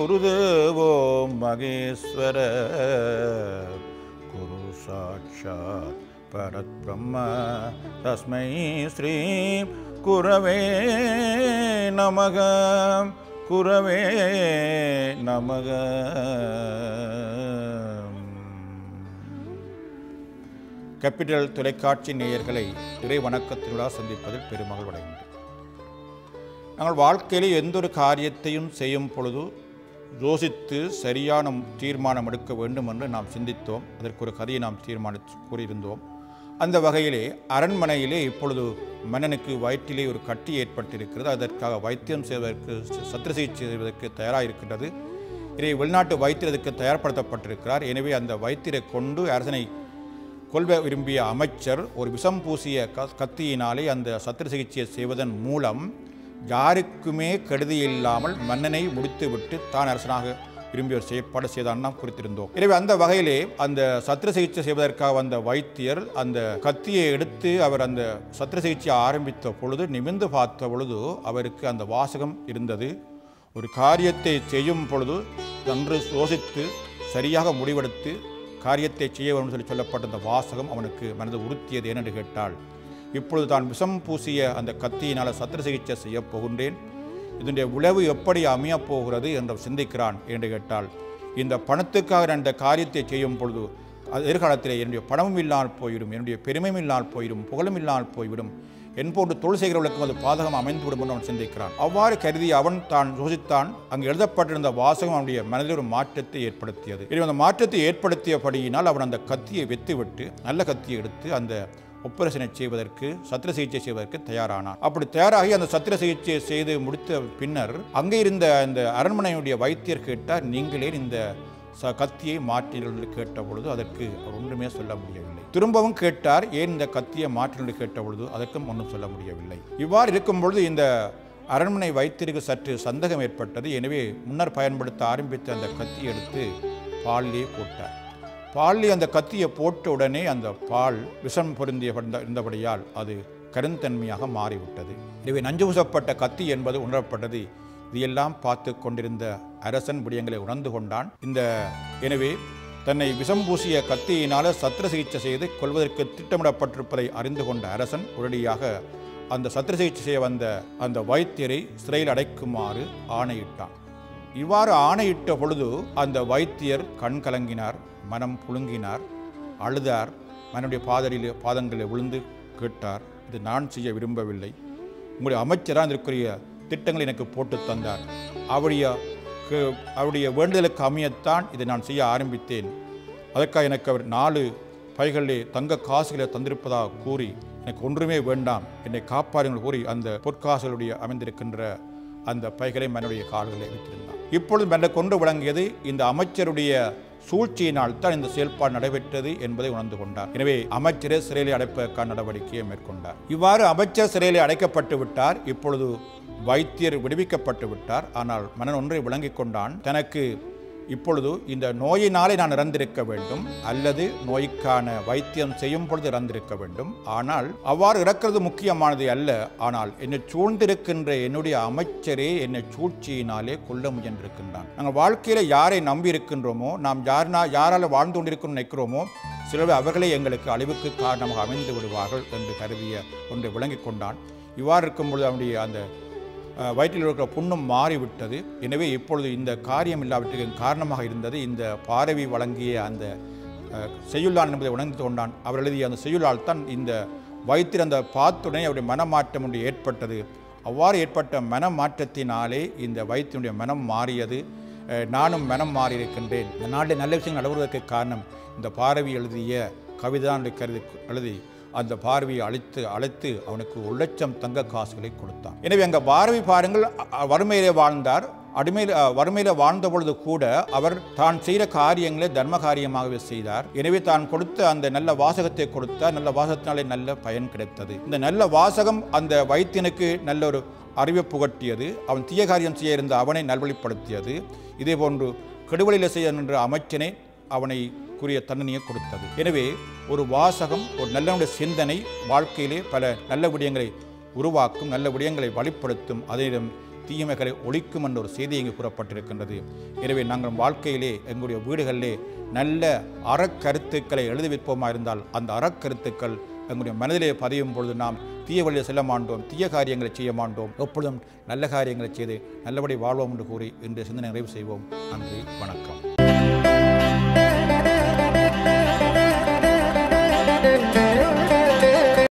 குருதேவோ மகேஸ்வர குரு சாட்சாத் பரத்பிரம்ம தஸ்மை ஸ்ரீ குரவே நமக குரவே நமக கேபிட்டல் தொலைக்காட்சி நேயர்களை இறை வணக்கத்தினுடன் சந்திப்பதில் பெருமகள் அடைகின்றேன் நாங்கள் வாழ்க்கையில் எந்த ஒரு காரியத்தையும் செய்யும் பொழுது யோசித்து சரியான தீர்மானம் எடுக்க வேண்டும் என்று நாம் சிந்தித்தோம் அதற்கு ஒரு கதையை நாம் தீர்மானித்து கூறியிருந்தோம் அந்த வகையிலே அரண்மனையிலே இப்பொழுது மன்னனுக்கு வயிற்றிலே ஒரு கட்டி ஏற்பட்டிருக்கிறது அதற்காக வைத்தியம் செய்வதற்கு சத்திர சிகிச்சை செய்வதற்கு தயாராக இருக்கின்றது இதை வெளிநாட்டு வைத்தியர் அதற்கு தயார்படுத்தப்பட்டிருக்கிறார் எனவே அந்த வைத்தியரை கொண்டு அரசனை கொல்வ விரும்பிய அமைச்சர் ஒரு விஷம் பூசிய க கத்தியினாலே அந்த சத்திர சிகிச்சையை செய்வதன் மூலம் யாருக்குமே கெடுதி இல்லாமல் மன்னனை முடித்துவிட்டு தான் அரசனாக விரும்பி ஒரு செயற்பாடு செய்தான் நாம் குறித்திருந்தோம் எனவே அந்த வகையிலே அந்த சத்திர சிகிச்சை செய்வதற்காக வந்த வைத்தியர் அந்த கத்தியை எடுத்து அவர் அந்த சத்திர சிகிச்சையை ஆரம்பித்த பொழுது நிமிர்ந்து பார்த்த பொழுது அவருக்கு அந்த வாசகம் இருந்தது ஒரு காரியத்தை செய்யும் பொழுது நன்று யோசித்து சரியாக முடிவெடுத்து காரியத்தை செய்ய வேண்டும் சொல்லி சொல்லப்பட்ட அந்த வாசகம் அவனுக்கு மனது உறுத்தியது ஏனென்று கேட்டால் இப்பொழுது தான் விஷம் பூசிய அந்த கத்தியினால் சத்திர சிகிச்சை செய்யப் போகின்றேன் இதனுடைய விளைவு எப்படி அமையப் போகிறது என்று சிந்திக்கிறான் என்று கேட்டால் இந்த பணத்துக்காக நான் இந்த காரியத்தை செய்யும் பொழுது அது எதிர்காலத்தில் என்னுடைய பணமும் இல்லாமல் போய்விடும் என்னுடைய பெருமையும் இல்லாமல் போய்விடும் புகழும் இல்லாமல் போய்விடும் என் போன்று தொழில் செய்கிறவர்களுக்கும் அது பாதகம் அமைந்துவிடும் என்று அவன் சிந்திக்கிறான் அவ்வாறு கருதி அவன் தான் யோசித்தான் அங்கு எழுதப்பட்டிருந்த வாசகம் அவனுடைய மனதில் ஒரு மாற்றத்தை ஏற்படுத்தியது எனவே அந்த மாற்றத்தை ஏற்படுத்தியபடியினால் அவன் அந்த கத்தியை வெத்துவிட்டு நல்ல கத்தியை எடுத்து அந்த ஒப்பரேஷனை செய்வதற்கு சத்திர சிகிச்சை செய்வதற்கு தயாரானான் அப்படி தயாராகி அந்த சத்திர சிகிச்சையை செய்து முடித்த பின்னர் அங்கே இருந்த அந்த அரண்மனையுடைய வைத்தியர் கேட்டார் நீங்களே இந்த ச கத்தியை மாற்றினீர்கள் என்று கேட்ட பொழுது அதற்கு அவர் ஒன்றுமே சொல்ல முடியவில்லை திரும்பவும் கேட்டார் ஏன் இந்த கத்தியை மாற்றினீர்கள் என்று கேட்ட பொழுது அதற்கும் ஒன்றும் சொல்ல முடியவில்லை இவ்வாறு இருக்கும் பொழுது இந்த அரண்மனை வைத்தியருக்கு சற்று சந்தேகம் ஏற்பட்டது எனவே முன்னர் பயன்படுத்த ஆரம்பித்த அந்த கத்தியை எடுத்து பாலிலே போட்டார் பாலில் அந்த கத்தியை போட்ட உடனே அந்த பால் விஷம் பொருந்திய இருந்தபடியால் அது கருந்தன்மையாக மாறிவிட்டது எனவே நஞ்சு பூசப்பட்ட கத்தி என்பது உணரப்பட்டது இதையெல்லாம் பார்த்து கொண்டிருந்த அரசன் விடயங்களை உணர்ந்து கொண்டான் இந்த எனவே தன்னை விஷம் பூசிய கத்தியினால சத்திர சிகிச்சை செய்து கொள்வதற்கு திட்டமிடப்பட்டிருப்பதை அறிந்து கொண்ட அரசன் உடனடியாக அந்த சத்திர சிகிச்சை செய்ய வந்த அந்த வைத்தியரை சிறையில் அடைக்குமாறு ஆணையிட்டான் இவ்வாறு ஆணையிட்ட பொழுது அந்த வைத்தியர் கண் கலங்கினார் மனம் புழுங்கினார் அழுதார் மனுடைய பாதரில் பாதங்களில் விழுந்து கேட்டார் இது நான் செய்ய விரும்பவில்லை உங்களுடைய அமைச்சராக இதற்குரிய திட்டங்களை எனக்கு போட்டு தந்தார் அவருடைய கு- அவருடைய வேண்டுதலுக்கு அமையத்தான் இதை நான் செய்ய ஆரம்பித்தேன் அதற்காக எனக்கு அவர் நாலு பைகளிலே தங்க காசுகளை தந்திருப்பதாக கூறி எனக்கு ஒன்றுமே வேண்டாம் என்னை காப்பாருங்கள் கூறி அந்த பொற்காசுகளுடைய அமைந்திருக்கின்ற அந்த பைகளை மன்னுடைய கால்களை வைத்திருந்தான் இப்பொழுது மன்ன கொண்டு விளங்கியது இந்த அமைச்சருடைய சூழ்ச்சியினால் தான் இந்த செயல்பாடு நடைபெற்றது என்பதை உணர்ந்து கொண்டார் எனவே அமைச்சரே சிறையில் அடைப்பதற்கான நடவடிக்கையை மேற்கொண்டார் இவ்வாறு அமைச்சர் சிறையில் அடைக்கப்பட்டு விட்டார் இப்பொழுது வைத்தியர் விடுவிக்கப்பட்டு விட்டார் ஆனால் மன்னன் ஒன்றை விளங்கிக் கொண்டான் தனக்கு இப்பொழுது இந்த நோயினாலே நான் இறந்திருக்க வேண்டும் அல்லது நோய்க்கான வைத்தியம் செய்யும் பொழுது இறந்திருக்க வேண்டும் ஆனால் அவ்வாறு இறக்கிறது முக்கியமானது அல்ல ஆனால் என்னை சூழ்ந்திருக்கின்ற என்னுடைய அமைச்சரே என்னை சூழ்ச்சியினாலே கொல்ல முயன்றிருக்கின்றான் நாங்கள் வாழ்க்கையில யாரை நம்பி இருக்கின்றோமோ நாம் யார்னா யாரால் வாழ்ந்து கொண்டிருக்கணும் நினைக்கிறோமோ சிலர் அவர்களே எங்களுக்கு அழிவுக்கு காரணமாக அமைந்து விடுவார்கள் என்று கருதிய ஒன்றை விளங்கிக் கொண்டான் இவ்வாறு இருக்கும் பொழுது அவனுடைய அந்த அஹ், வயிற்றில் இருக்கிற புண்ணும் மாறிவிட்டது எனவே இப்பொழுது இந்த காரியம் இல்லாவிட்டதுக்கு காரணமாக இருந்தது இந்த பாரவி வழங்கிய அந்த அஹ், செய்யுளான் என்பதை உணர்ந்து கொண்டான் அவர் எழுதிய அந்த செய்யுளால் தான் இந்த வைத்திர அந்த பார்த்துடனே அவருடைய மனமாற்றம் ஒன்று ஏற்பட்டது அவ்வாறு ஏற்பட்ட மனமாற்றத்தினாலே இந்த வைத்தியனுடைய மனம் மாறியது அஹ், நானும் மனம் மாறியிருக்கின்றேன் இந்த நாட்டில் நல்ல விஷயங்கள் நடவுவதற்கு காரணம் இந்த பாரவி எழுதிய கவிதான் என்று கருதி எழுதி அந்த பார்வையை அழைத்து அழைத்து அவனுக்கு ஒரு லட்சம் தங்க காசுகளை கொடுத்தான் எனவே அங்கே பார்வை பாருங்கள் அ- அ- வறுமையிலே வாழ்ந்தார் அடிமையில் அ, வறுமையில வாழ்ந்த பொழுது கூட அவர் தான் செய்கிற காரியங்களை தர்ம காரியமாகவே செய்தார் எனவே தான் கொடுத்த அந்த நல்ல வாசகத்தை கொடுத்தார் நல்ல வாசகத்தினாலே நல்ல பயன் கிடைத்தது இந்த நல்ல வாசகம் அந்த வைத்தியனுக்கு நல்ல ஒரு அறிவை புகட்டியது அவன் தீய காரியம் செய்ய இருந்த அவனை நல்வழிப்படுத்தியது இதே போன்று கெடுவழியில் செய்ய நின்ற அமைச்சனை அவனை குறிய தண்டனையை கொடுத்தது எனவே ஒரு வாசகம் ஒரு நல்லவனுடைய சிந்தனை வாழ்க்கையிலே பல நல்ல விடயங்களை உருவாக்கும் நல்ல விடயங்களை வழிப்படுத்தும் அதனிடம் தீமைகளை ஒழிக்கும் என்ற ஒரு செய்தி இங்கு கூறப்பட்டிருக்கின்றது எனவே நாங்கள் வாழ்க்கையிலே எங்களுடைய வீடுகளிலே நல்ல அறக்கருத்துக்களை எழுதி வைப்போமா இருந்தால் அந்த அறக்கருத்துக்கள் எங்களுடைய மனதிலே பதியும் பொழுது நாம் தீய வழியில் செல்ல மாட்டோம் தீய காரியங்களை செய்ய மாட்டோம் எப்பொழுதும் நல்ல காரியங்களை செய்து நல்லபடி வாழ்வோம் என்று கூறி இன்று சிந்தனை நிறைவு செய்வோம் நன்றி வணக்கம்